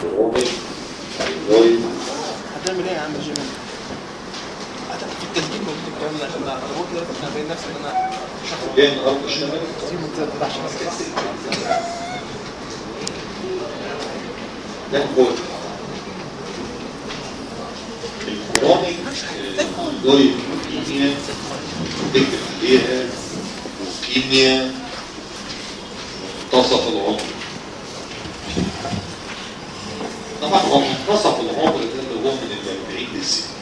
كرونيك مايلويد هتعمل ايه يا عم جيمي؟ هتعمل في التسجيل موجود الكلام ده عشان انا ممكن دلوقتي انا باين نفسي ان انا شخص جاي النهارده اشتغل ده الكود الكرونيك مايلويد لوكيميا تكتب عليها لوكيميا منتصف العمر طبعا هو منتصف العمر ده اللي هو من ال 40 لل 60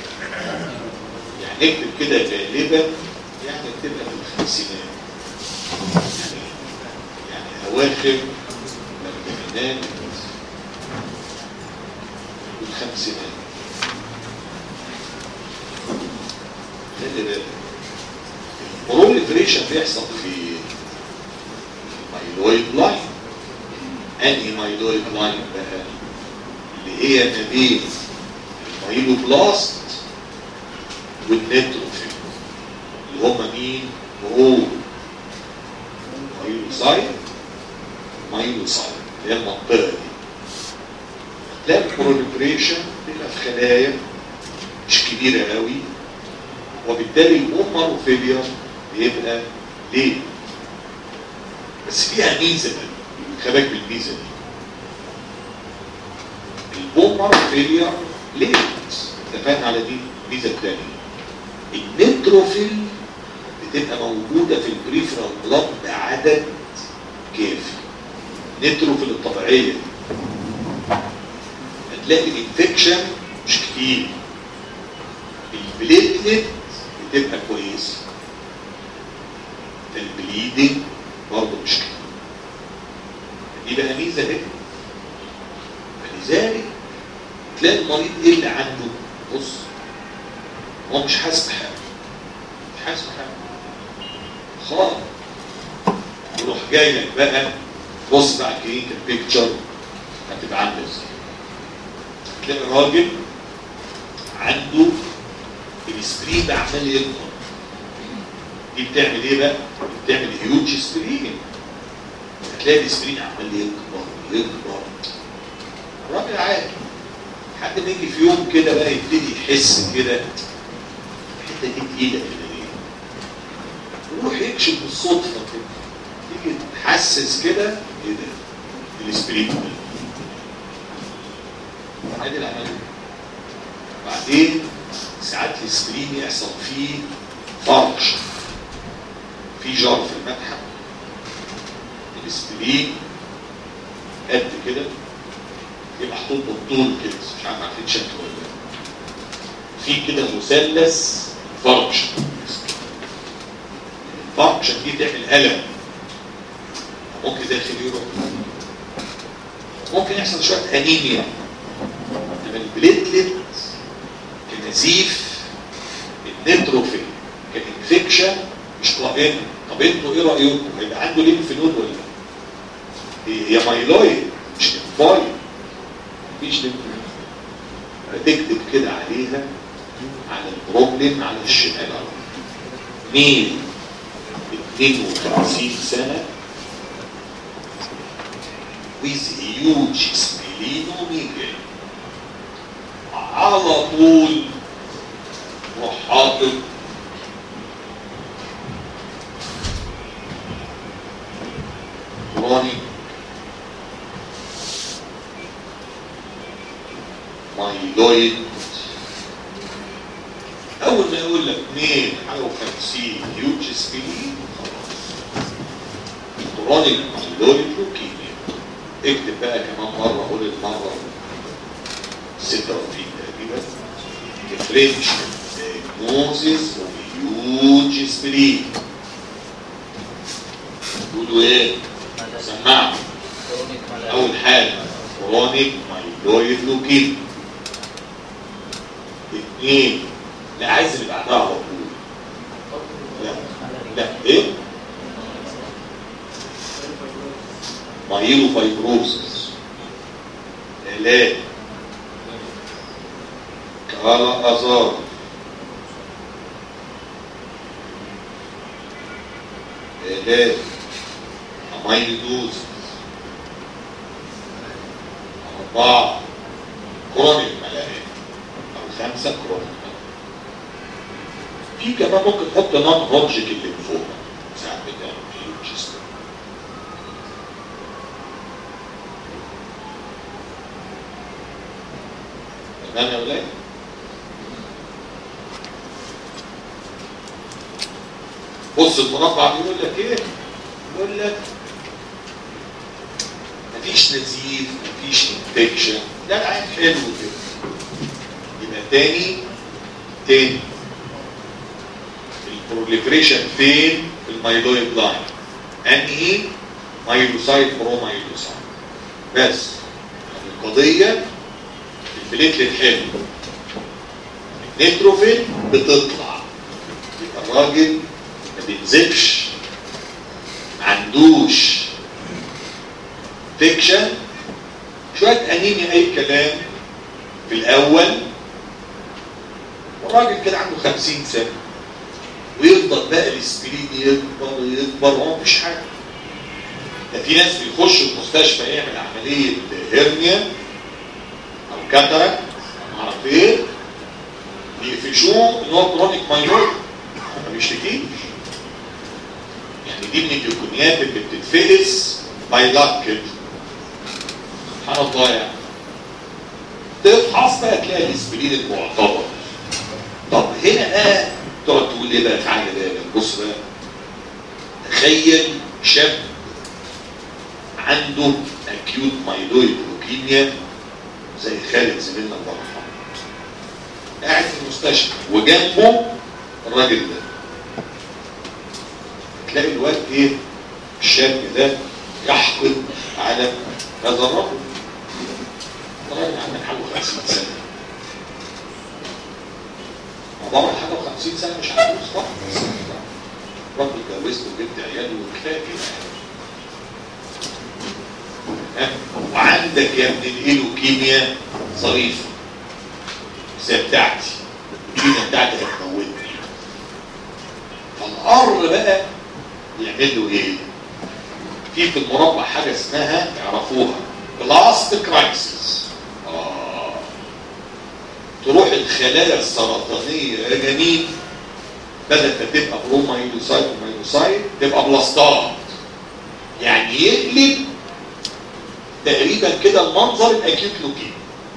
يعني نكتب كده غالبا يعني بتبقى في الخمسينات يعني يعني اواخر الاربعينات والخمسينات خلي بالك البروليفريشن بيحصل في المايلويد لاين انهي مايلويد لاين بقى اللي هي ما بين المايلوبلاست والنيتروفيل اللي هم مين؟ هو مايلوسايت مايلوسايت اللي هي المنطقه دي هتلاقي البروليفريشن بيبقى في خلايا مش كبيره قوي وبالتالي الامروفيليا بيبقى ليه؟ بس فيها ميزه بقى خلي بالك بالميزه دي البومروفيليا ليه؟ اتفقنا على دي الميزه الثانيه النيتروفيل بتبقى موجوده في البريفرال بلاد بعدد كافي النيتروفيل الطبيعيه هتلاقي الانفكشن مش كتير البليتلت بتبقى كويسه البليدنج برضه مش كتير دي بقى ميزه اهي فلذلك تلاقي المريض ايه اللي عنده بص هو مش حاسس بحاجه مش حاسس بحاجه خالص يروح جاي لك بقى بص بقى الكلينيكال بيكتشر هتبقى عامله ازاي تلاقي راجل عنده السبرين ده عمال يكبر دي بتعمل ايه بقى؟ بتعمل هيوج سبرين هتلاقي السبرين عمال يكبر يكبر الراجل عادي حد ما يجي في يوم كده بقى يبتدي يحس كده الحته دي تقيله كده ليه؟ يروح يكشف بالصدفه كده تيجي تحسس كده ايه ده؟ السبرين ده ادي العمليه بعدين ساعات السبرين يحصل فيه فرش في جار في المتحف السبرين قد كده يبقى محطوط بالطول كده مش عارف عارفين شكله ولا لا في كده مثلث فركشن الفركشن دي تعمل الم ممكن داخل يروح ممكن يحصل شويه انيميا انما البليتلت كنزيف النيتروفيل كانفكشن مش طائن طب انتوا ايه رايكم؟ هيبقى عنده ليمف نود ولا لا؟ هي مايلويد مش ليمفايد مفيش ليمف نود تكتب كده عليها على البروبلم على الشمال على مين 52 سنه with huge splenomegaly على طول روح حاطط راني مايلويد اول ما يقول لك 250 هيوج سبلين خلاص راني مايلويد لوكيميا اكتب بقى كمان مره قول المره 36 تقريبا differential diagnosis of huge spleen تقولوا ايه؟ سمعوا اول حاجه كرونيك مايلويد لوكيميا اثنين لا عايز اللي بعدها على طول لا لا ايه؟ مايلو فايبروسس ثلاثة كالا أزار ثلاثة أميلوز أربعة كرونيك ملاريا أو خمسة كرونيك في كمان ممكن تحط نون هوجيك الليمفوما ساعات بتعمل في الجسم تمام يا ولاد؟ بص المربع بيقول لك ايه؟ بيقول لك مفيش نزيف مفيش انفكشن ده العين حلو كده يبقى تاني تاني البروليفريشن فين في المايلويد لاين انهي مايلوسايت برو مايلوسايت بس القضيه البليتلت حلو النيتروفيل بتطلع يبقى الراجل ما بينزلش ما عندوش فيكشن شويه انيميا اي كلام في الاول والراجل كده عنده 50 سنه ويفضل بقى الاسبرين يكبر يكبر هو مفيش حاجه ده في ناس بيخش المستشفى يعمل عمليه هرنيا او كاتراك ما اعرف ايه بيقفشوه ان هو كرونيك مايلويد ما بيشتكيش يعني دي من التكونيات اللي بتتفقس باي لاك كده سبحان الله يعني تفحص بقى تلاقي الاسبرين المعتبر طب هنا بقى تقعد تقول ايه بقى تعالى بقى بص بقى تخيل شاب عنده اكيوت مايلويد لوكيميا زي خالد زميلنا الله يرحمه قاعد في المستشفى وجنبه الراجل ده تلاقي الواد ايه الشاب ده يحقد على هذا الرجل الراجل عندك حاجه 50 سنه عبارة عن حاجه 50 سنه مش عجوز خالص راجل اتجوزت وجبت عيال وكفايه كده ها؟ وعندك يا ابن الايلوكيميا ظريفه بس هي بتاعتي الكيميا بتاعتي هتموتني فالقر بقى يعمل له ايه؟ في في المربع حاجه اسمها يعرفوها بلاست كرايسيس اه تروح الخلايا السرطانيه يا جميل بدل ما تبقى برومايلوسايت ومايلوسايت تبقى بلاستات يعني يقلب تقريبا كده المنظر الاكيوت لوكيميا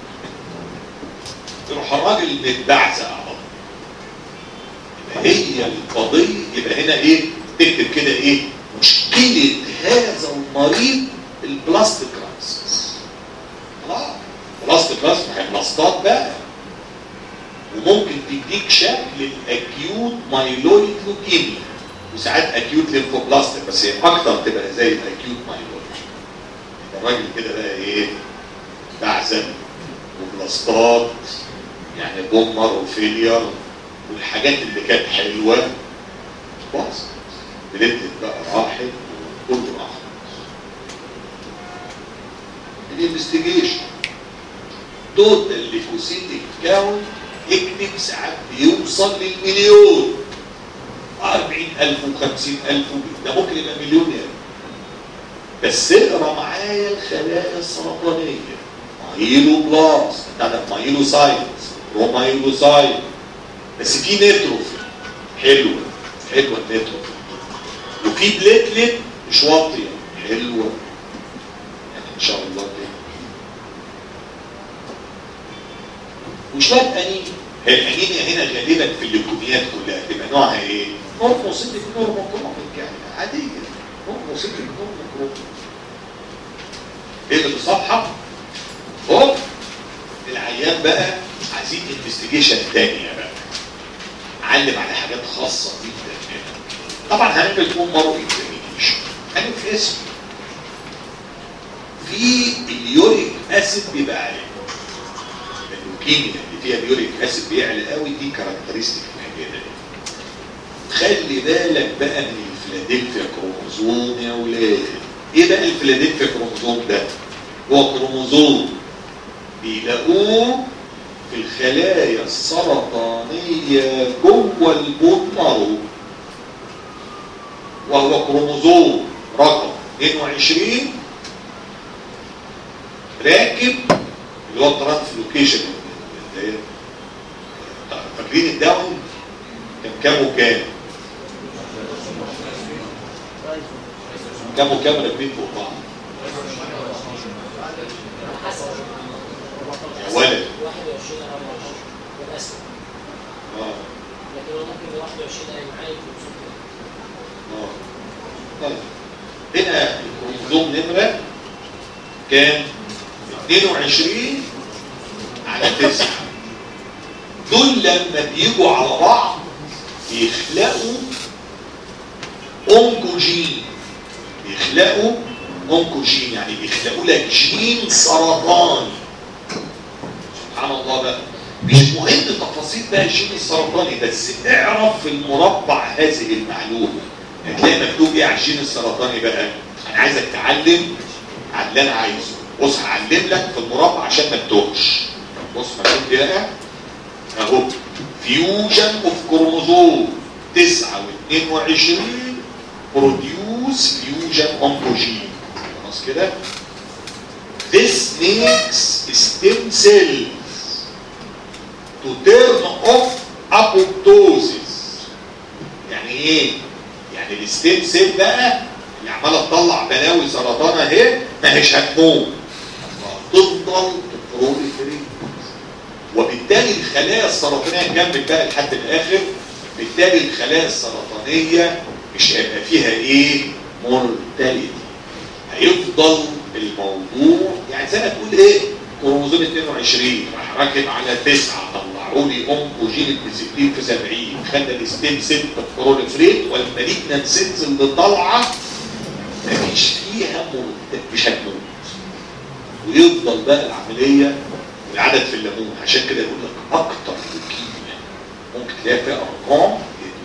يروح الراجل متبعزق على طول يبقى هي القضيه يبقى هنا ايه تكتب كده ايه مشكله هذا المريض البلاستيك كرايسيس خلاص بلاستيك كرايسيس ما هي بلاستات بقى وممكن تديك شكل الاكيوت مايلويد لوكيميا وساعات اكيوت ليمفوبلاستيك بس هي اكتر تبقى زي الاكيوت مايلويد الراجل كده بقى ايه بعزل وبلاستات يعني بومر وفيلير والحاجات اللي كانت حلوه باظت بلدت بقى راحت وكله راح الانفستيجيشن توتال ليكوسيتيك كاونت اكتب ساعات بيوصل للمليون 40000 و50000 ده ممكن يبقى مليون يعني بس اقرا معايا الخلايا السرطانيه مايلو بلاس بتاع ده مايلو سايتس رومايلو سايت بس في نيتروفيل حلوه حلوه النيتروفيل وفي بليتلت مش واطيه حلوه يعني ان شاء الله كده وشويه انيميا هي الانيميا هنا غالبا في الليكوميات كلها تبقى نوعها ايه؟ نورموسيتك نورموكروميك يعني عاديه نورموسيتك نورموكروميك ايه اللي في الصفحه؟ هوب العيان بقى عايزين انفستيجيشن تانية بقى علم على حاجات خاصة جدا هنا طبعا هنعمل بوم مارو اكزامينيشن هنعمل اسم في اليوريك اسيد بيبقى عالي اللوكيميا اللي فيها اليوريك اسيد بيعلى قوي دي كاركترستيك كده خلي بالك بقى من الفلادلفيا كروموزوم يا ولاد ايه بقى الفلادلفيا كروموزوم ده هو كروموزوم بيلاقوه في الخلايا السرطانية جوه البون مارو وهو كروموزوم رقم 22 راكب اللي هو الترانسلوكيشن فاكرين الداون كان كام وكام؟ كام وكام راكبين فوق بعض؟ يا ولد 21 او 20 بالاسود اه لكن هو ممكن 21 اي معايا اه طيب هنا الكروموزوم نمرة كام؟ 22 على 9 دول لما بيجوا على بعض بيخلقوا اونكوجين بيخلقوا اونكوجين يعني بيخلقوا لك جين سرطاني سبحان الله بقى مش مهم تفاصيل بقى الجين السرطاني بس اعرف في المربع هذه المعلومه هتلاقي مكتوب ايه على الجين السرطاني بقى انا عايزك تعلم على اللي انا عايزه بص هعلم لك في المربع عشان ما تتوهش بص مكتوب ايه بقى اهو فيوجن اوف كروموزوم 9 و22 بروديوس فيوجن اونكوجين خلاص كده This makes stem cells to turn off apoptosis يعني ايه؟ يعني الستيم سيل بقى اللي عماله تطلع بلاوي سرطان اهي ما هيش هتموت تفضل تبروليفريت وبالتالي الخلايا السرطانيه نكمل بقى لحد الاخر بالتالي الخلايا السرطانيه مش هيبقى فيها ايه؟ مورتاليتي هيفضل الموضوع يعني زي ما تقول ايه؟ كروموزوم 22 راح راكب على 9 طلعوا لي اونكوجين الديسبلين في 70 خلى الستيم سيل بروليفريت والمالجنان سيلز اللي طالعه مفيش فيها مرتب مش هتموت ويفضل بقى العمليه العدد في الليمون عشان كده يقول لك اكتر لوكيميا ممكن تلاقي فيها ارقام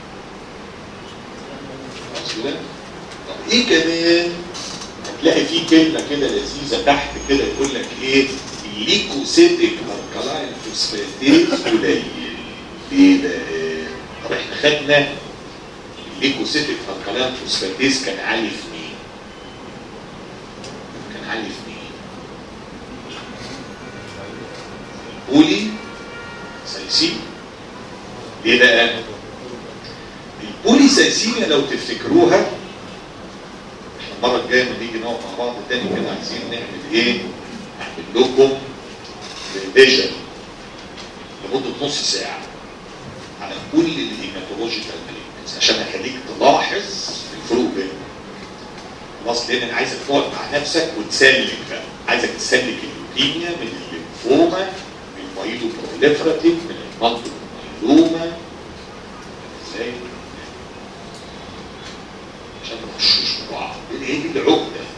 خلاص كده طب ايه كمان هتلاقي في كلمه كده لذيذه تحت كده يقول لك ايه الليكوسيتيك الكالاين فوسفاتيز قليل ليه بقى؟ طب احنا خدنا الليكوسيتيك الكالاين فوسفاتيز كان عالي في مين؟ كان عالي في مين؟ بولي سايسين ليه بقى؟ البولي سايسيميا لو تفتكروها احنا المره الجايه لما نيجي نقعد مع بعض تاني كده عايزين نعمل ايه؟ نعمل لكم فيجن لمده نص ساعه على كل الهيماتولوجيكال مالجنس عشان اخليك تلاحظ الفروق بينهم خلاص لان انا عايزك تقعد مع نفسك وتسلك بقى عايزك تسلك اللوكيميا من الليمفوما من المايلو بروليفراتيف من المالتو مايلوما ازاي؟ عشان ما نخشوش في بعض لان هي دي العقده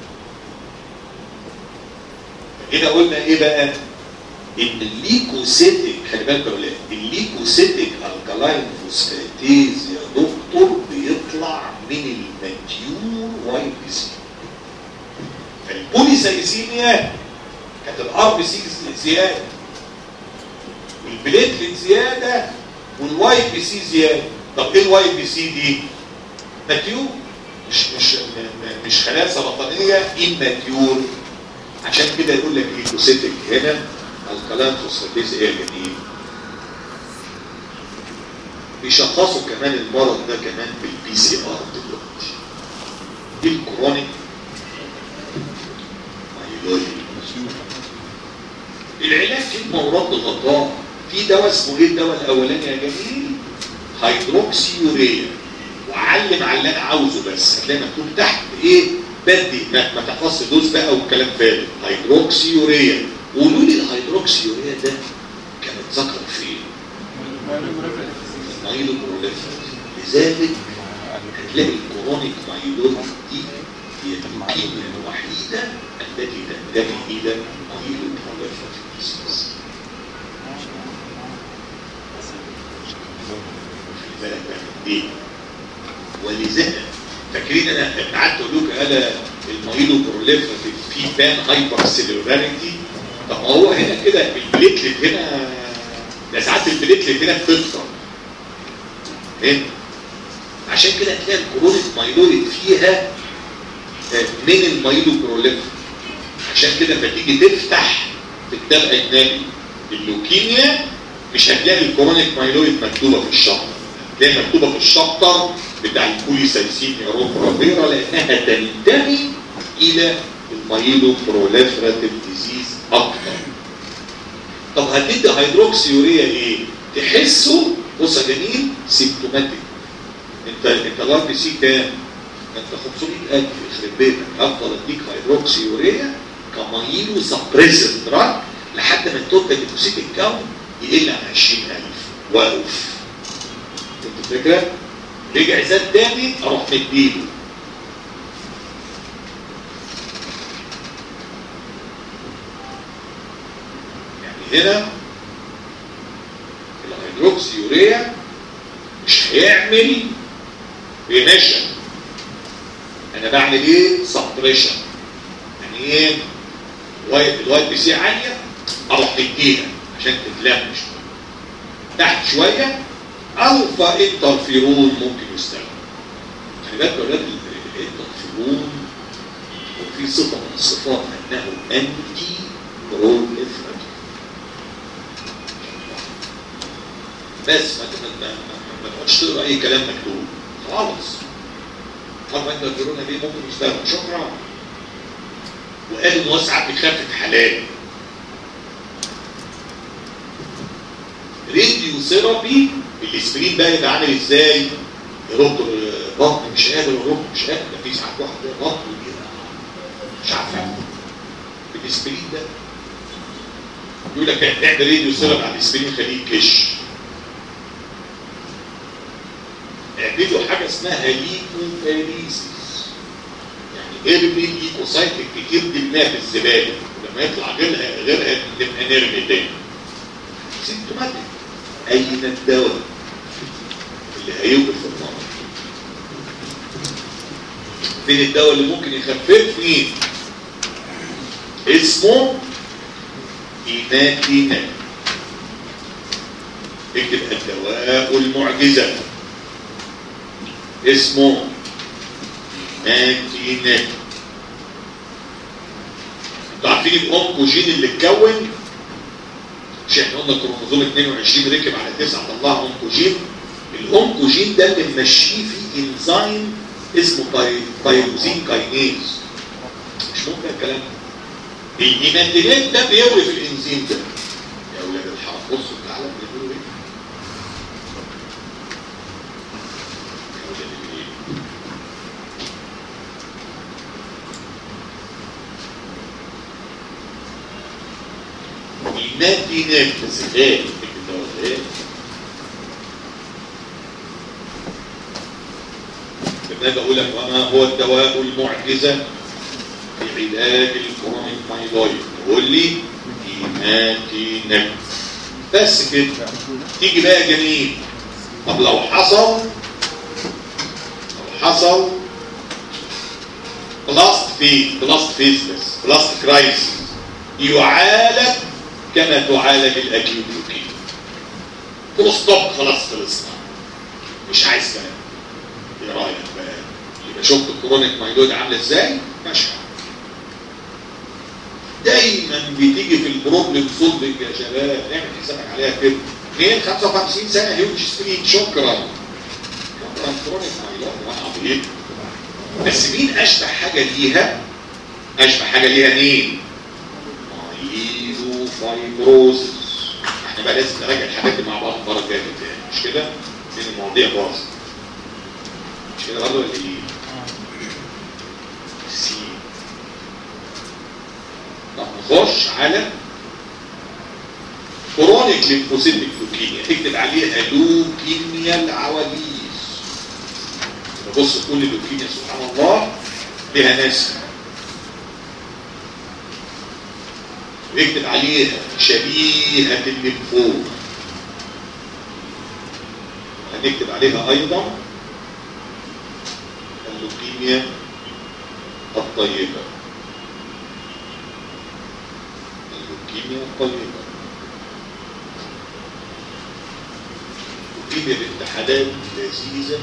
هنا قلنا ايه بقى؟ ان الليكوسيتيك خلي بالك يا ولاد الليكوسيتيك الكالاين فوسفاتيز يا دكتور بيطلع من الماتيور واي بي سي فالبوليسايسيميا كانت الار بي سي زياده والبليتلت زياده والواي بي سي زياده طب ايه الواي بي سي دي؟ ماتيور مش مش مش خلايا سرطانيه اماتيور عشان كده يقول لك ليكوسيتيك هنا الكلام فوسفاتيز ايه يا جميل بيشخصوا كمان المرض ده كمان بالبي سي ار دلوقتي دي الكرونيك مايلويد العلاج كلمه ورد غطاء في دواء اسمه ايه الدواء الاولاني يا جميل هيدروكسيوريا وعلم على اللي انا عاوزه بس هتلاقي مكتوب تحت ايه بدي ما, ما تحفظش دوز بقى والكلام فارغ هيدروكسيوريا قولوا لي الهيدروكسيوريا ده كان اتذكر فين؟ مايلو بروليفر لذلك هتلاقي الكرونيك مايلويد دي هي اللوكيميا الوحيده التي تنتمي الى مايلو بروليفر خلي بالك بقى من دي ولذلك فاكرين انا قعدت اقول لكم انا المايلو بروليفراتيف في بان هايبر سيلولاريتي طب ما هو هنا كده البليتلت هنا ده ساعات البليتلت هنا بتكتر فاهم عشان كده تلاقي الكرونيك مايلويد فيها من المايلو بروليفر عشان كده لما تيجي تفتح في كتاب اجنبي اللوكيميا مش هتلاقي الكرونيك مايلويد مكتوبه في الشابتر هتلاقي مكتوبه في الشابتر بتاع البوليسايسيميا روبرافيرا لانها تنتمي الى المايلو بروليفراتيف ديزيز اكتر طب هتدي هيدروكسيوريا ايه؟ تحسه بص يا جميل سيمتوماتيك انت انت الار بي سي كام؟ انت 500000 يخرب بيتك افضل اديك هيدروكسيوريا كمايلو سبريسر دراج لحد ما التوتال ديبوسيت الكون يقل عن 20000 واقف فهمت الفكره؟ رجع زاد تاني اروح مديله يعني هنا الهيدروكسيوريا مش هيعمل ريميشن انا بعمل ايه سبريشن يعني ايه الواي الواي بي سي عاليه اروح مديها عشان تتلم شويه تحت شويه الفا انترفيرون ممكن يستخدم خلي بالك يا ولاد ال- الانترفيرون وفي صفه من الصفات انه انتي بروليفراتيف بس ما ما- ما- ما- ما تقعدش تقرا اي كلام مكتوب خالص طب انت الكورونا دي ممكن يستخدم شكرا وقال ان هو ساعات بيخفف حالات راديو ثيرابي الاسبرين بقى يبقى عامل ازاي؟ يا دكتور آه، بطني مش قادر يا دكتور مش قادر ده في ساعات واحد كده بطني كده مش عارف اعمل الاسبرين ده يقول لك اعمل راديو ثيرابي على الاسبرين خليه كش اعملوا حاجه اسمها ليكوفاريسيس يعني ارمي الليكوسايت الكتير دي الماء في الزباله ولما يطلع غيرها غيرها نبقى نرمي تاني سيمتوماتيك اين الدواء اللي هيوقف المرض فين الدواء اللي ممكن يخففني اسمه ايماتينال اكتب الدواء المعجزه اسمه ايماتينال انتوا عارفين الاونكوجين اللي اتكون مش احنا قلنا كروموزوم 22 ركب على 9 طلع اونكوجين الاونكوجين ده اللي ماشيه فيه انزيم اسمه باي- بايروزين كاينيز مش ممكن الكلام ده الايماتينات ده بيوقف الانزيم ده يا اولاد الحرام بصوا تعالى بيقولوا ايه يا أولاد الإيه؟ ايماتينات بس غالي الدواء غالي لماذا اقول لك وما هو الدواء المعجزه في علاج الكرونيك مايلويد يقول لي ايماتينات بس كده تيجي بقى جميل طب لو حصل لو حصل بلاست فيز بلاست فيز بس بلاست كرايسيس يعالج كما تعالج الاكيوت لوكيميا فول ستوب خلاص خلصنا مش عايز كلام ايه رايك بقى يبقى شفت الكرونيك مايلود عامله ازاي ماشي دايما بتيجي في البروبلم سولفنج يا شباب اعمل حسابك عليها كده 2 55 سنه هيوج سبرين شكرا شكرا كرونيك مايلود وانا عبيط بس مين اشبه حاجه ليها اشبه حاجه ليها مين مايلو فايبروزس احنا بقى لازم نراجع الحاجات دي مع بعض المره الجايه تاني مش كده؟ لان المواضيع باظت مش كده برضه ولا ايه؟ سي طب نخش على كرونيك ليمفوسيتك لوكيميا اكتب عليها لوكيميا العواجيز بص كل لوكيميا سبحان الله لها ناس ويكتب عليها شبيهة الليمفوما هنكتب عليها أيضا اللوكيميا الطيبة اللوكيميا الطيبة اللوكيميا بنت حلال لذيذة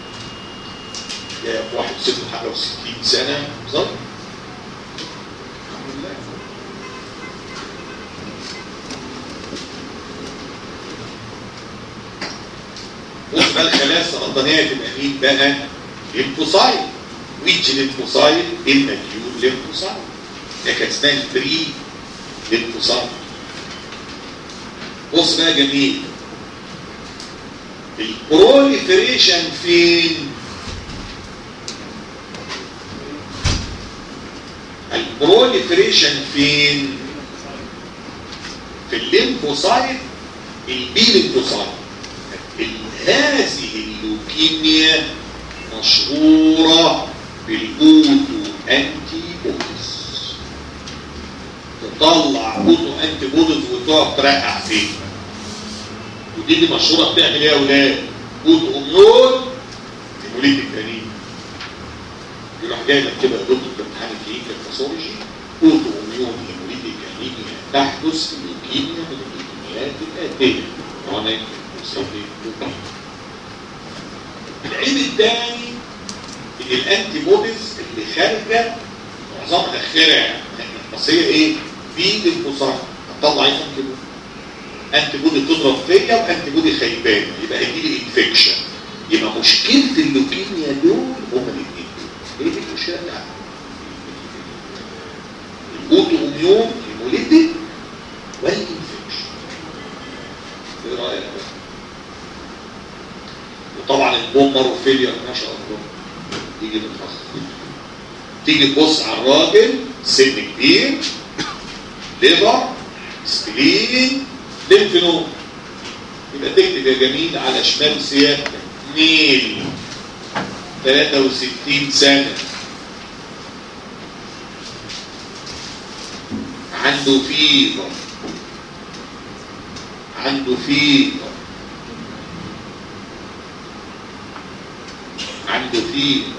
جاء واحد سنه حاجة وستين سنة بالظبط الحمد لله يبقى الخلايا السرطانيه تبقى مين بقى؟ ليمفوسايت ويتش ليمفوسايت الماتيور ليمفوسايت هي كانت اسمها البري ليمفوسايت بص بقى جميل البروليفريشن فين؟ البروليفريشن فين؟ في الليمفوسايت البي ليمفوسايت هذه اللوكيميا مشهورة بالاوتو انتي بوديز تطلع اوتو انتي بوديز وتقعد ترقع فيه ودي اللي مشهورة بتعمل ايه يا اولاد؟ اوتو اميون هيموليتيك انيميا يروح جاي لك كده يا دكتور في امتحان الكلينيكال باثولوجي اوتو اميون هيموليتيك انيميا تحدث في اللوكيميا من اللوكيميات الاتيه كرونيك لوكيميا العيب الثاني ان الانتي بوديز اللي خارجه معظمها خارع بس هي ايه؟ في للمصاب هتطلع ايه انتي بودي؟ انتي بودي تضرب فيا وانتي بودي خيبان يبقى هيجي لي انفكشن يبقى مشكله اللوكيميا دول هما الاثنين دول ايه المشكله بتاعتهم؟ الاوتو اميون هيموليتيك والانفكشن ايه رايك بقى؟ وطبعا البومر وفيلير ما شاء الله تيجي متأخر تيجي تبص على الراجل سن كبير ليفر سبلين ليمف نود يبقى تكتب يا جميل على شمال سيادتك ميل 63 سنة عنده فيبر عنده فيبر عنده فيبر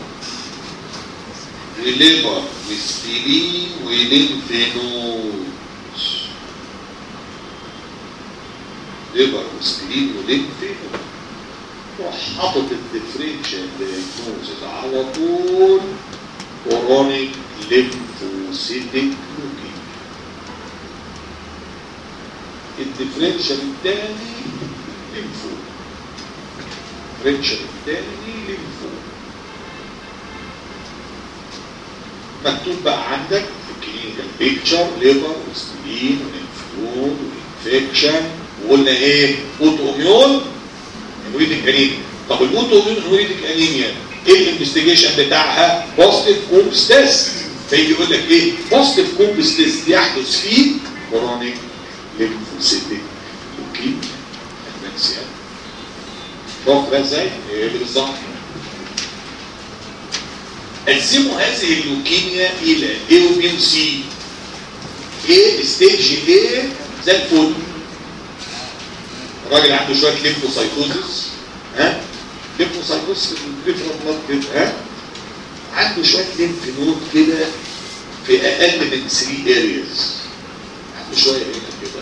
وليفر وسبلين وليمف نود ليفر وسبلين وليمف نود روح حاطط الديفرنشال دايجنوزز على طول كورونيك ليمفوسيتك لوكيميا الديفرنشال الثاني ليمفو الديفرنشال الثاني ليمفو مكتوب بقى عندك في الكلينيكال بيكتشر ليفر وسبلين وليمفنود وانفكشن وقلنا ايه اوتو اميون هيموريتك انيميا طب الاوتو اميون هيموريتك انيميا ايه الانفستيجيشن بتاعها بوزيتيف كومبس تيست فيجي يقول لك ايه بوزيتيف كومبس تيست يحدث فيه كورونيك ليمفوسيتك لوكيميا ادفانسيا شوف بقى ازاي ايه بالظبط قسموا هذه اللوكيميا الى A و B و C A ستيج A زي الفل الراجل عنده شويه ليمفوسايتوزس ها ليمفوسايتوزس في الليمفوسايتوزس كده ها عنده شويه ليمف نود كده في اقل من 3 ارياز عنده شويه هنا كده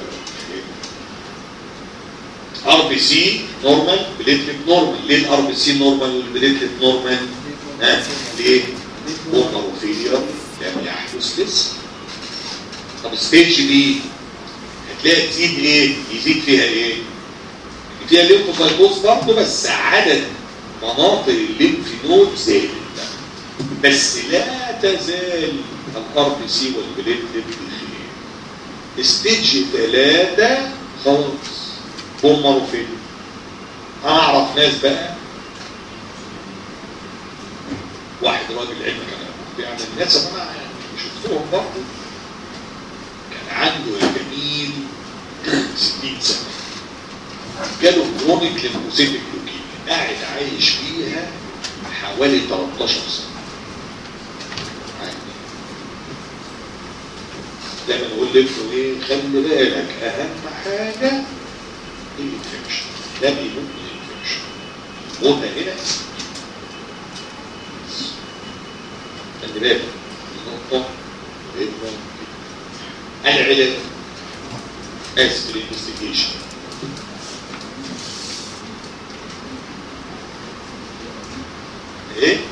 ار بي سي نورمال بليتلت نورمال ليه الار بي سي نورمال والبليتلت نورمال ها ليه بومر وفيلير لم يحدث لسه طب ستيج دي هتلاقي تزيد ايه يزيد فيها ايه فيها ليمفوسايتوز برضه بس عدد مناطق الليمف نود زادت بس لا تزال الار بي سي والبليتلت بخير ستيج ثلاثة خلاص بومر وفيلير انا اعرف ناس بقى واحد راجل علم كان يعني الناس انا يعني شفتهم برضه كان عنده يا جميل 60 سنه جاله كرونيك ليمفوسيتك لوكيميا قاعد عايش فيها حوالي 13 سنه دايما اقول لابنه ايه خلي بالك اهم حاجه الانفكشن ده بيموت من الانفكشن موتة هنا خلي بالك النقطة مهمة العلاج اسف الانفستيجيشن ايه؟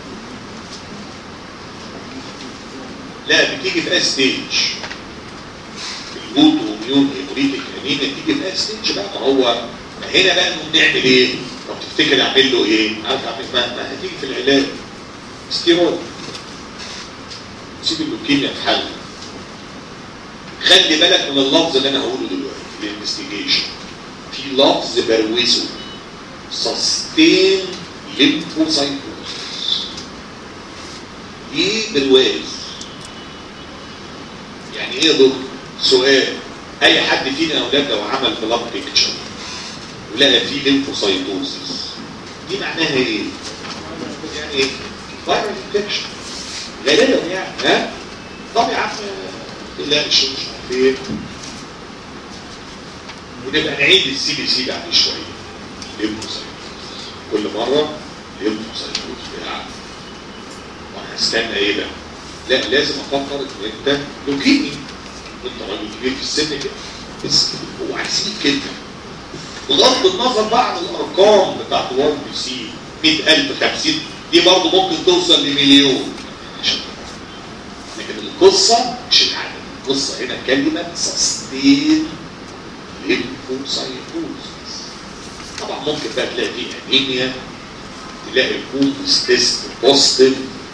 لا بتيجي في اس ستيج الجوتو ميون هيموريتك انيميا تيجي في اس ستيج بقى ما هو هنا بقى نقوم نعمل ايه؟ لو تفتكر اعمل له ايه؟ عارف اعمل ما, ما هتيجي في العلاج ستيرويد سيب اللوكيميا في حالها خلي بالك من اللفظ اللي انا هقوله دلوقتي الانفستيجيشن في لفظ بروزه سستين ليمفوسايتوسيس ايه برواز يعني ايه يا دكتور سؤال اي حد فينا يا اولاد لو عمل بلاد بيكتشر ولقى فيه ليمفوسايتوسيس دي معناها ايه؟ يعني ايه؟ فايرال انفكشن غالبا يعني ها؟ طب يا عم ما تقلقش مش عارف ايه ونبقى نعيد السي بي سي بعد شويه ليمفوسايتوسيس كل مره ليمفوسايتوسيس بتاع وانا هستنى ايه بقى؟ لا لازم افكر ان انت لوكيمي انت راجل كبير في السن كده بس هو عايزين كده بغض النظر بقى عن الارقام بتاعت وار بي سي 100000 50 دي برضه ممكن توصل لمليون لكن القصه مش العدد القصه هنا كلمه سستين ليمفوسايتوزيس طبعا ممكن بقى تلاقي فيه انيميا تلاقي الكومبس تيست بوزيتيف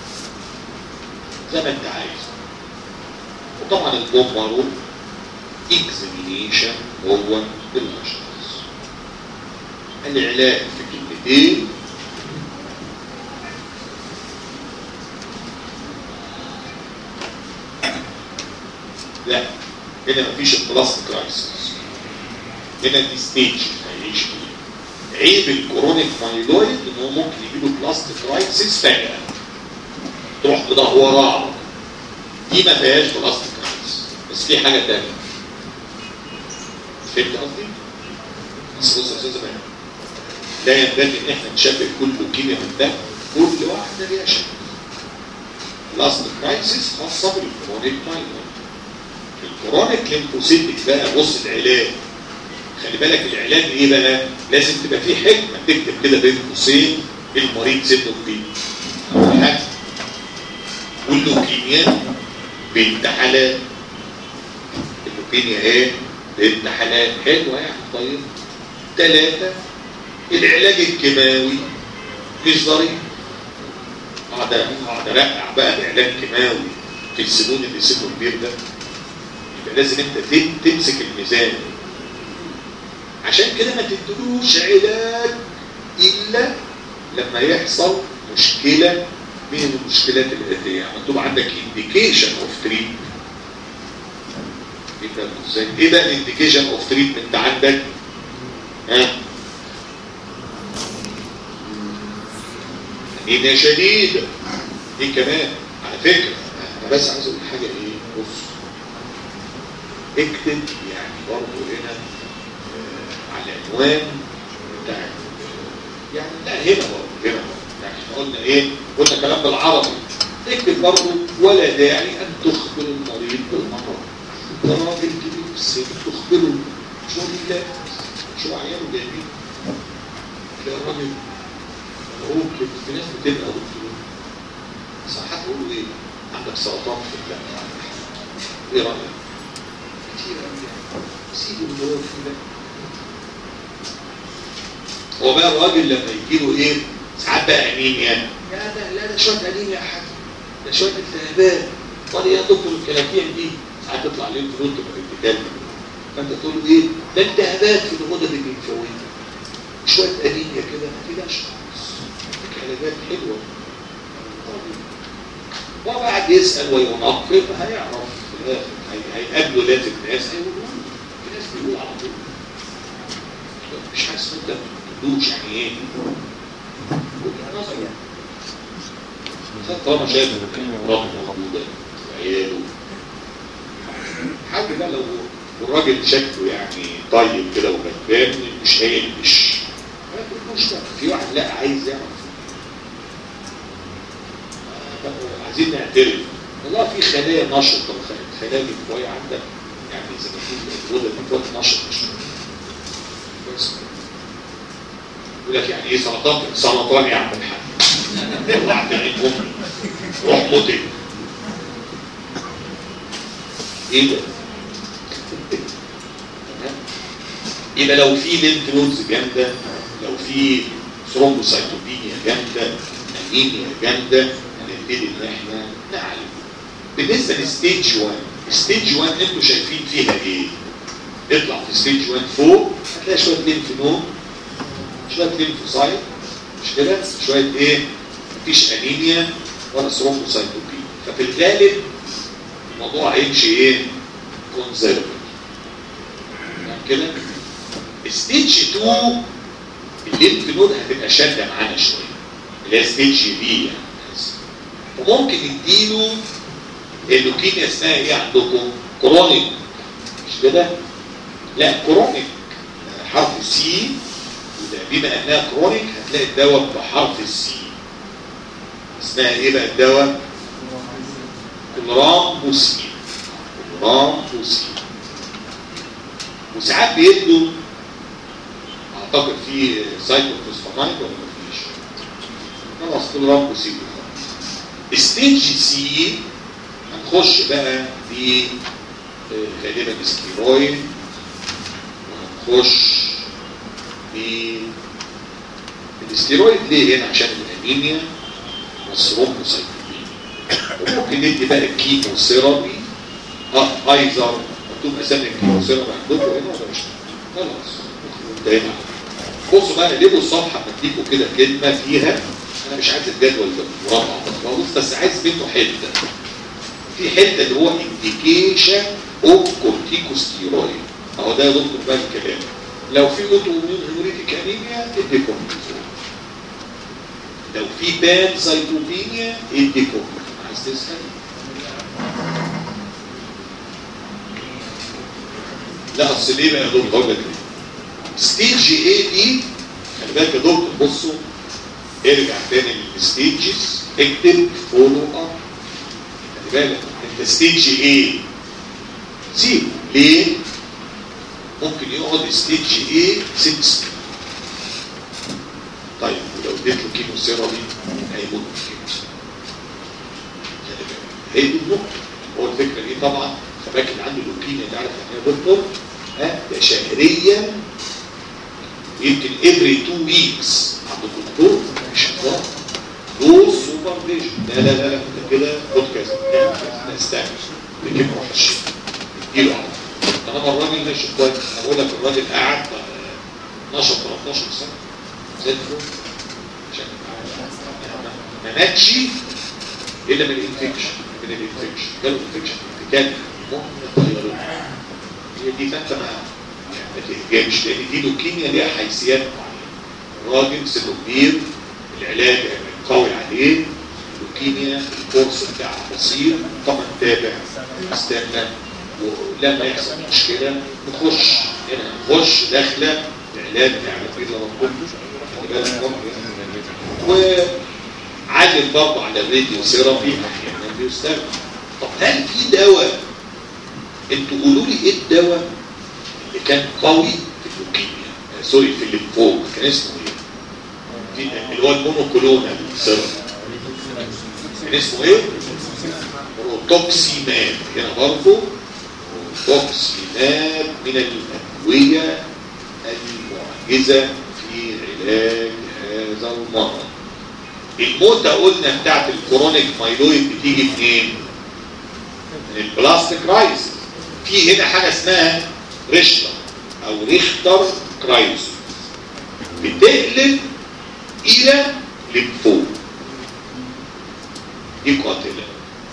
زي ما انت عايز وطبعا البومبارو اكزامينيشن هو الاشخاص العلاج في كلمتين لا هنا مفيش البلاستيك كرايسيس هنا دي ستيج هيعيش فيها عيب الكورونيك مايلويد ان هو ممكن يجيله بلاستيك كرايسيس فجأة تروح مدوراه دي ما فيهاش بلاستيك كرايسيس بس في حاجة تانية فهمت قصدي؟ بس بص يا استاذ مان لا ينبغي ان احنا نشبه كل لوكيميا من ده كل واحدة ليها شكل بلاستيك كرايسيس خاصة بالكورونيك مايلويد الكورونيك ليمفوسيتك بقى بص العلاج خلي بالك العلاج ايه بقى لازم تبقى فيه حكمه تكتب كده بين قوسين المريض سنه كبير اول حاجه واللوكيميا بنت حلال اللوكيميا ايه بنت حلال حلوه يعني طيب ثلاثه العلاج الكيماوي مش ظريف اقعد اقعد ارقع بقى بعلاج كيماوي في السنون اللي سنه كبير ده يبقى لازم انت تمسك الميزان عشان كده ما تدلوش علاج الا لما يحصل مشكله من المشكلات الاتيه يعني مكتوب عندك انديكيشن اوف تريتمنت ازاي ايه بقى الانديكيشن اوف تريتمنت عندك ها انيميا شديده دي كمان على فكره انا بس عايز اقول حاجه ايه بص اكتب يعني برضه هنا آه على العنوان بتاع آه يعني لا هنا برضه هنا برضه يعني احنا قلنا ايه قلنا كلام بالعربي اكتب برضه ولا داعي ان تخبر المريض بالمرض ده راجل كبير في السن تخبره شو بالله شو عياله جايبين تلاقي الراجل هو في ناس بتبقى دكتور صح هتقولوا ايه عندك سرطان في الدم ايه رايك كتير قوي سيبه اللي هو فيه ده هو بقى الراجل لما يجي له ايه ساعات بقى انيميا لا ده لا ده شويه انيميا يا حاج ده شويه التهابات قال يا دكتور الكلاكيع دي ساعات تطلع عليهم فلوس تبقى بتتكلم فانت تقول له ايه ده التهابات في الغدد الليمفاويه شويه انيميا كده ما تقلقش علاجات حلوه وبعد يسال وينقب هيعرف في الاخر هيقابله لازم ناس هيقولوا في ناس بيقولوا على طول مش حاسس انت ما تقولوش يعني ايه وجهه نظر يعني طالما شايف ان مراته موجوده وعياله حاول بقى لو الراجل شكله يعني طيب كده وغلبان مش هيلبش ما تقولوش بقى في واحد لا عايز يعرف عايزين نعترف والله في خلايا نشطه خلايا الليمفاويه عندك يعني زي ما تقول الغده الليمفاويه نشط مش بس يقول لك يعني ايه سرطان سرطان يا عم الحاج طلعت عين امي روح متك ايه ده؟ يبقى لو في لينف نودز جامده لو في ثرومبوسايتوبينيا جامده انيميا جامده هنبتدي ان احنا نعالج بالنسبه لستيج 1 ستيج 1 انتوا شايفين فيها ايه؟ اطلع في ستيج 1 فوق هتلاقي شويه لينف نود شويه لينفوسايت مش كده؟ شويه ايه؟ مفيش انيميا ولا ثرومبوسايتوبينيا ففي الغالب الموضوع هيمشي ايه؟ كونزرفتيف تمام كده؟ ستيج 2 الليمف نود هتبقى شاده معانا شويه اللي هي ستيج بي يعني وممكن يديله اللوكيميا اسمها ايه عندكم؟ كرونيك مش كده؟ لا كرونيك حرف سي وده بما انها كرونيك هتلاقي الدواء بحرف السي اسمها ايه بقى الدواء؟ كلرامبوسين كلرامبوسين وساعات بيدوا اعتقد في سايكلوفوسفامايد ولا مفيش خلاص كلرامبوسين ستيج سي هنخش بقى في آه، غالبا ستيرويد وهنخش في الاستيرويد ليه هنا عشان الانيميا والثرومبوسايتوبينيا وممكن ندي بقى الكيمو ثيرابي اه ايزر مكتوب اسامي الكيمو ثيرابي عندكم هنا ولا مش خلاص انتهينا بصوا بقى قلبوا الصفحه بديكوا كده كلمه فيها انا مش عايز الجدول ده مربع خالص بس عايز منه حته في حته اللي هو انديكيشن اوف كورتيكوستيرويد اهو ده يا دكتور بقى الكلام لو في اوتوميون هيموريتيك انيميا ادي كورتيزون لو في بان سايتوبينيا ادي كورتيزون عايز تسال لا اصل ليه بقى يا دكتور هقول لك ليه ستيج ايه دي خلي بالك يا دكتور بصوا ارجع تاني للستيجز اكتب فولو اب خلي بالك انت ستيج ايه سيبه ليه ممكن يقعد ستيج ايه ست سنين طيب ولو اديت له كيمو ثيرابي هيموت من كيمو ثيرابي خلي بالك هي دي النقطه هو الفكره ايه طبعا خباك اللي عنده لوكيميا تعرف يعني ايه يا دكتور ها ده شهريا يمكن every two weeks عند الدكتور مش هزار دوز سوبرفيجن لا لا لا لا انت كده خد كذا اعمل كذا لا استنى رجيب روح الشيء اديله عرض طالما الراجل ماشي كويس انا بقول لك الراجل قعد آه، 12 13 سنه زي الفل عشان ما ماتش الا من الانفكشن من الانفكشن جاله انفكشن كان ممكن يغيروه هي دي فانت ما ما تهجمش لان دي لوكيميا ليها حيثيات معينه الراجل سنه كبير العلاج قوي عليه لوكيميا الكورس بتاعها بسيط طبعا تابع استنى ولما يحصل مشكله نخش هنا نخش داخله العلاج نعمل فيه لما نكون خلي بالك برضه. وعلم برضه على الراديو ثيرابي احيانا بيستخدم طب هل في دواء انتوا قولوا لي ايه الدواء اللي كان قوي في اللوكيميا آه، سوري في الليمفوما كان اسمه ايه؟ في- اللي هو المونوكلونال سيرم كان اسمه ايه؟ روتوكسيماب هنا برضه روتوكسيماب من الادويه المعجزه في علاج هذا المرض الموتة قلنا بتاعت الكرونيك مايلويد بتيجي منين؟ من البلاستيك رايز في هنا حاجه اسمها ريشتر او ريختر كرايز بتقلب الى ليمفوم دي قاتله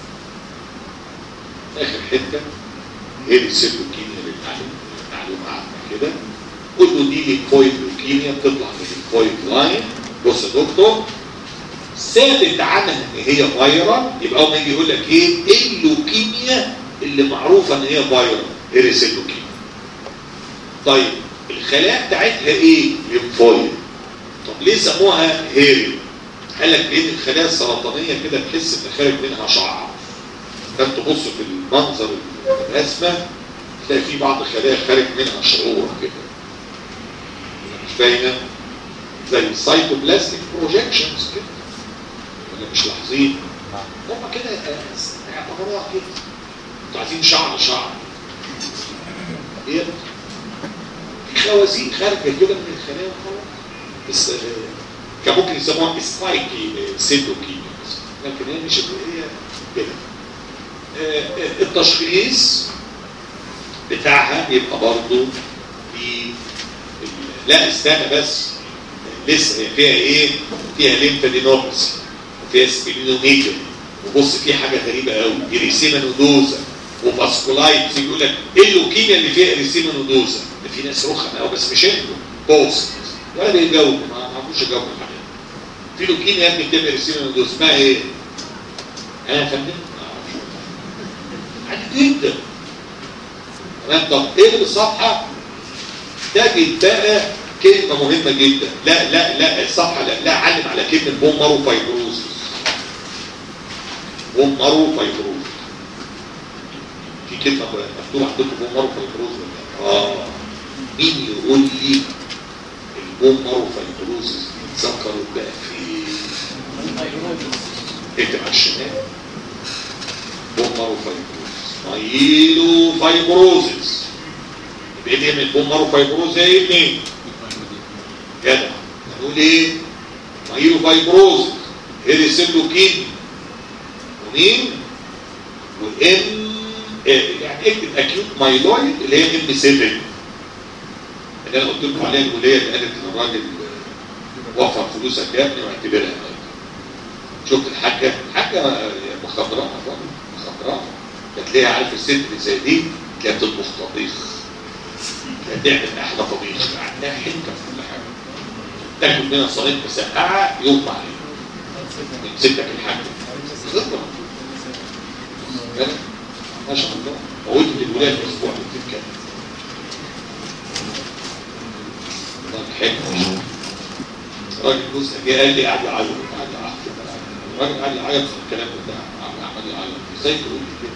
اخر حته هي السيتوكيميا للمعلومه عامه كده قول له دي ليمفويد لوكيميا بتطلع من الليمفويد لاين بص يا دكتور ثابت عنها ان هي فايرال يبقى اول ما يجي يقول لك ايه ايه اللوكيميا اللي معروفه ان هي فايرال هيرس اللوكيميا طيب الخلايا بتاعتها ايه ليمفويد طب ليه سموها هيري قال لك لان الخلايا السرطانيه كده تحس ان خارج منها شعر فانت تبص في المنظر الرسمه تلاقي في بعض الخلايا خارج منها شعور كده مش باينه زي السايتوبلاستيك بروجيكشنز كده ولا مش لاحظين هم كده اعتبروها كده انتوا عايزين شعر شعر ايه في خوازيق خارجه كده من الخلايا وخلاص بس آه، كان ممكن يسموها سبايكي سيتوكيميا لكن هي مش هي كده آه، آه، التشخيص بتاعها يبقى برضه في ال- لا استنى بس لسه هي فيها ايه؟ فيها ليمفادينوباثي وفيها سبلينوميجري وبص في حاجه غريبه قوي اريسيما نودوزا وفاسكولايتس يقول لك ايه اللوكيميا اللي فيها اريسيما نودوزا؟ ده في ناس رخم قوي بس مش انتوا بوست ولا بيجاوبوا ما ما عرفوش يجاوبوا الحاجات في لوكيميا يا ابني بتبقى اريسيما نودوزا اسمها ايه؟ انا يا فندم ما اعرفش عادي جدا تمام طب ايه الصفحه تجد بقى كلمه مهمه جدا لا لا لا الصفحه لا لا علم على كلمه بومارو فايبروزس بومارو فايبروز في كلمه مكتوبه عندكم بومارو فايبروز ولا لا؟ اه مين يقول لي البومارو فايبروزس دي اتذكرت بقى في اكتب على الشمال بومارو فايبروزس مايلو فايبروزس يبقى ايه من بومارو فايبروز زي مين؟ جدع هنقول ايه؟ مايلو فايبروز هيريسيلوكين ومين؟ والام يعني اكتب اكيوت مايلويد اللي هي ام 7 اللي انا قلت لكم عليها الولايه اللي قالت للراجل وفر فلوسك يا ابني واعتبرها ميت. شفت الحاجه الحاجه مخضراء مخضراء هتلاقيها عارف الست اللي زي دي تلاقيها بتطبخ طبيخ تلاقيها تعمل احلى طبيخ عندها حنكه في كل حاجه تاكل منها صينيه مسقعه يغمى عليها يمسك لك الحاجه خبره ما شاء الله موتت الولايه في اسبوع بتتكلم والله حلو راجل جوز جه قال لي قاعد يعيط قاعد يعيط الراجل قاعد يعيط في الكلام ده عمال يعيط ازاي تقول لي كده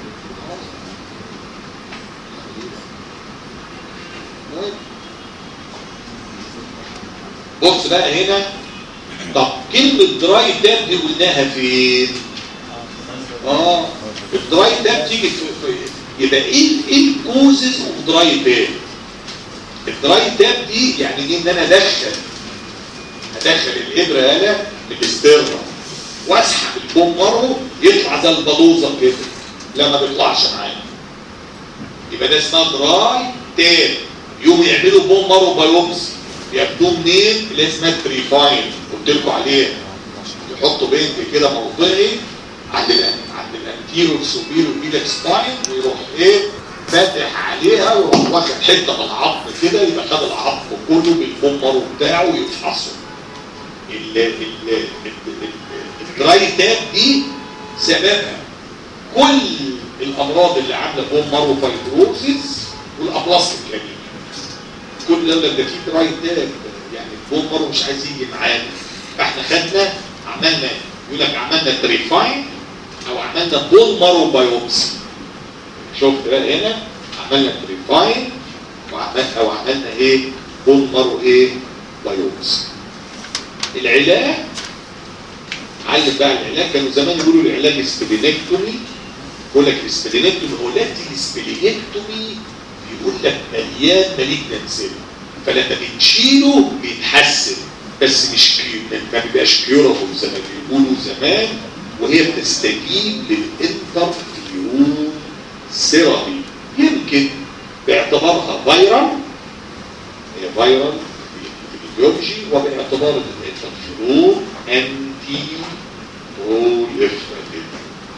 بص بقى هنا طب كلمة دراي تاب دي قلناها فين؟ اه الدراي تاب تيجي في, في يبقى ايه ايه الكوزز اوف دراي تاب؟ الدراي تاب دي يعني دي ان انا ادخل ادخل الابره يالا بالاسترة واسحب البومبرو يطلع زي البلوزه كده لا ما بيطلعش معايا يبقى ده اسمها دراي تاب يوم يعملوا بومبرو بايوبسي ياخدوه منين اللي اسمها تريفاين قلت لكم عليها يحطوا بنت كده موضعي عند ال عند الانتيرو سوبيرو بيلك ستاين ويروح ايه فاتح عليها ويروح واخد حته من العظم كده يبقى خد العظم كله بالبومبرو بتاعه ويفحصه ال- ال- ال- ال- الدراي تاب دي سببها كل الامراض اللي عامله بومبرو فايبروسيس والابلاستيك كمان كل دولة ده في دراي تاب يعني البومبر مش عايز يجي معانا فاحنا خدنا عملنا يقول لك عملنا تريفاين او عملنا بومبر بايوبسي شفت بقى هنا عملنا تريفاين وعملنا او عملنا ايه بومبر ايه بايوبسي العلاج علم بقى العلاج كانوا زمان يقولوا العلاج سبلينكتومي يقول لك السبلينكتومي هو لاتي السبلينكتومي بيقول لك مليان مالجنان سيل فلما بتشيله بيتحسن بس مش كيو ما بيبقاش كيورابل زي ما بيقولوا زمان وهي بتستجيب للانترفيرون سيرابي يمكن باعتبارها فيرال هي فيرال في البيولوجي وباعتبار ان الانترفيرون انتي بروليفراتيف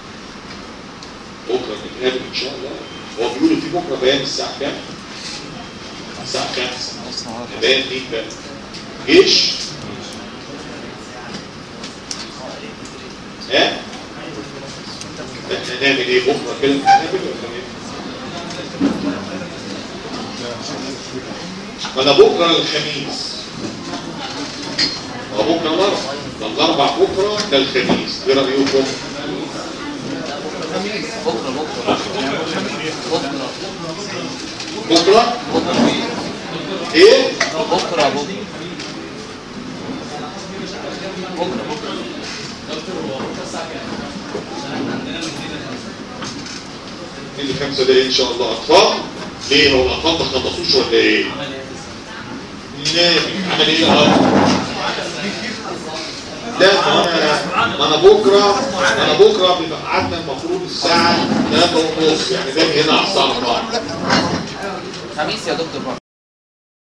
بكره نتقابل ان شاء الله هو بيقولوا في بكره بيان الساعه كام؟ الساعه 5 بيان مين بقى؟ جيش ها؟ احنا نعمل ايه بكره كده نتقابل ولا ايه؟ ما انا بكره الخميس ما بكره الاربع ده الاربع بكره ده الخميس ايه رايكم؟ بكره بكره بكره بكره بكره ايه؟ بكره بكره بكره اللي خمسة ده ان شاء الله اطفال ليه هو الاطفال ما خلصوش ولا ايه نام عمل ايه اهو لا ما انا ما انا بكره ما انا بكره بيبقى قعدنا المفروض الساعه 3 ونص يعني باجي هنا على الساعه 4 خميس يا دكتور برضه